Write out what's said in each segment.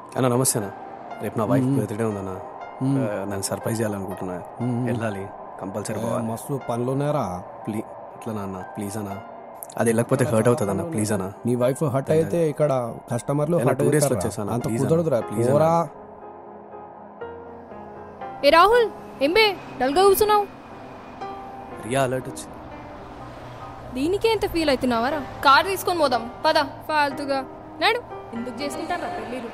అన్న నమస్తే అన్న రేపు నా వైఫ్ బర్త్డే ఉందన్న ఆ, నన్ను సర్ప్రైజ్ చేయాలనుకుంటున్నా వెళ్ళాలి కంపల్సరీ పోవాలి మస్తు పనులు ఉన్నారా ప్లీజ్ ఎట్లా అన్న ప్లీజ్ అన్న అది వెళ్ళకపోతే హర్ట్ అవుతుంది అన్న ప్లీజ్ అన్న నీ వైఫ్ హట్ అయితే ఇక్కడ కస్టమర్లు ఎలా హట్ two days లో అవుతారా? వచ్చేసానా? అంత Please కుదరదురా అన్న, please పోరా ఏ రాహుల్ ఎంబే డల్గా కూర్చున్నావు రియా అలర్ట్ వచ్చింది దీనికే ఎంత ఫీల్ అవుతున్నావారా కార్ తీసుకొని పోదాం పద ఫాల్తుగా నాడు ఎందుకు చేసుకుంటారా పెళ్ళిరు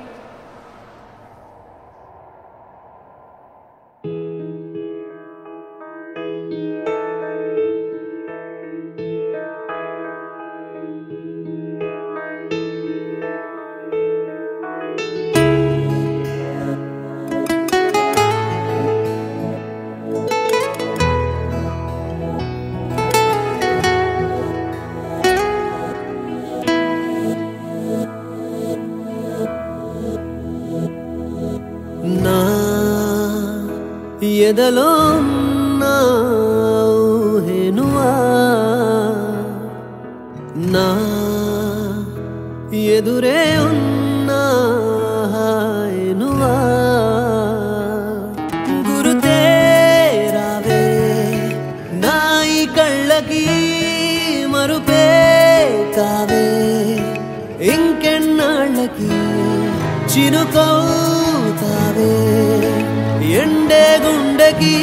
నా ఎదలో నా ఊహెనువా నా ఎదురే ఉన్నా హాయనువా గురుతే రావే నా ఈ కళ్ళకి మరుపే కావే ఇంకెన్నాళ్ళకి చినుకవుతావే ఎండే గుండెకి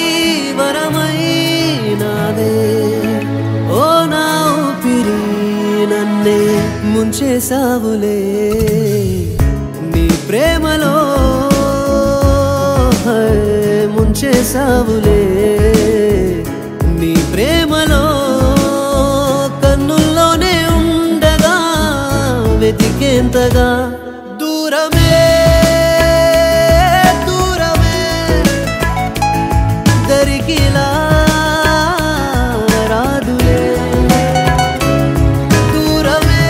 వరమైనావే ఓ నా ఊపిరి నన్నే ముంచేసావులే నీ ప్రేమలో హై, ముంచేసావులే నీ ప్రేమలో కన్నుల్లోనే ఉండగా వెతికేంతగా దూరమే దూరమే దరికిలా రాదులే దూరమే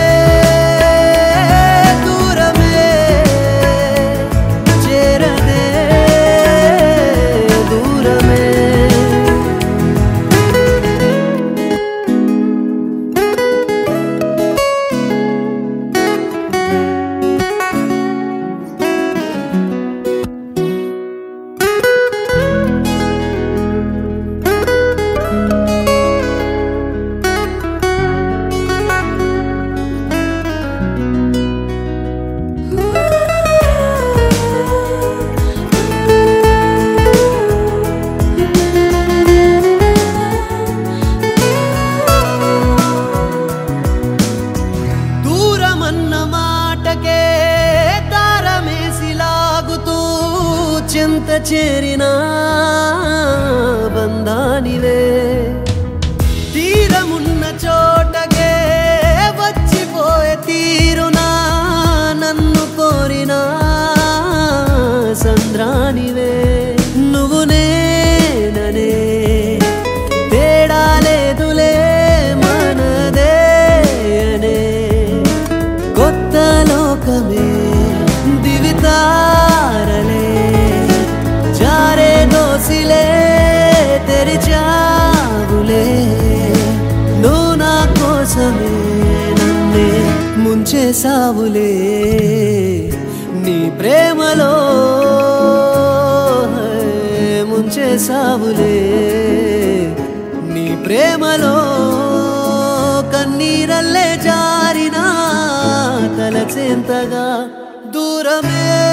దూరమే చేరదే దూరమే దూరమన్న మాటకే దారమేసి లాగుతూ చింత చేరిన బంధానివే తీరమున్న చోటకే వచ్చిపోయే తీరునా నన్ను కోరిన సంద్రానివే నువ్వు నేననే తేడా లేదులే మనదే అనే కొత్త లోకమే దివితారలే జారే దోసిలే తెరిచావులే నువ్వు నా కోసమే నన్నే ముంచేసావులే నీ ప్రేమలో హై, ముంచేసావులే నీ ప్రేమలో కన్నీరల్లే జారినా తలచెంతగా దూరమే